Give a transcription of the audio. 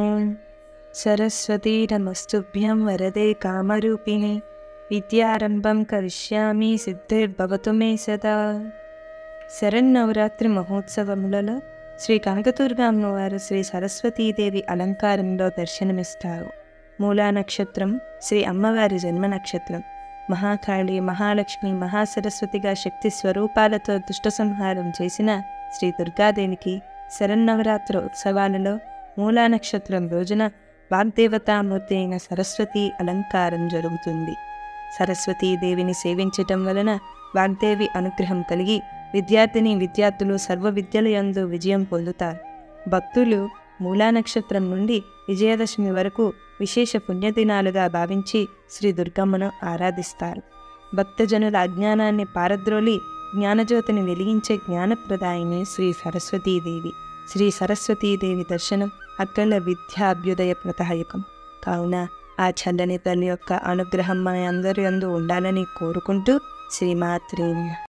సరస్వతీ నమస్తుభ్యం వరదే కామరూపిణి విద్యారంభం కరిష్యామి సిద్ధిర్భవతు మే సదా శరన్నవరాత్రి మహోత్సవములలో శ్రీ కనకదుర్గ అమ్మవారు శ్రీ సరస్వతీదేవి అలంకారంలో దర్శనమిస్తారు మూలా నక్షత్రం శ్రీ అమ్మవారి జన్మ నక్షత్రం మహాకాళి మహాలక్ష్మి మహాసరస్వతిగా శక్తి స్వరూపాలతో దుష్ట సంహారం చేసిన శ్రీ దుర్గాదేవికి శరన్నవరాత్రి ఉత్సవాలలో మూలా నక్షత్రం రోజున వాగ్దేవతామూర్తి అయిన సరస్వతి అలంకారం జరుగుతుంది సరస్వతీదేవిని సేవించటం వలన వాగ్దేవి అనుగ్రహం కలిగి విద్యార్థిని విద్యార్థులు సర్వ విద్యల యందు విజయం పొందుతారు భక్తులు మూలా నక్షత్రం నుండి విజయదశమి వరకు విశేష పుణ్యదినాలుగా భావించి శ్రీ దుర్గమ్మను ఆరాధిస్తారు భక్తజనుల అజ్ఞానాన్ని పారద్రోలి జ్ఞానజ్యోతిని వెలిగించే జ్ఞానప్రదాయిని శ్రీ సరస్వతీదేవి శ్రీ సరస్వతీదేవి దర్శనం అక్కల విద్యాభ్యుదయ ప్రదాయకం కావున ఆ చల్లని తల్లి యొక్క అనుగ్రహం మన అందరి అందు ఉండాలని కోరుకుంటూ శ్రీమాత్రి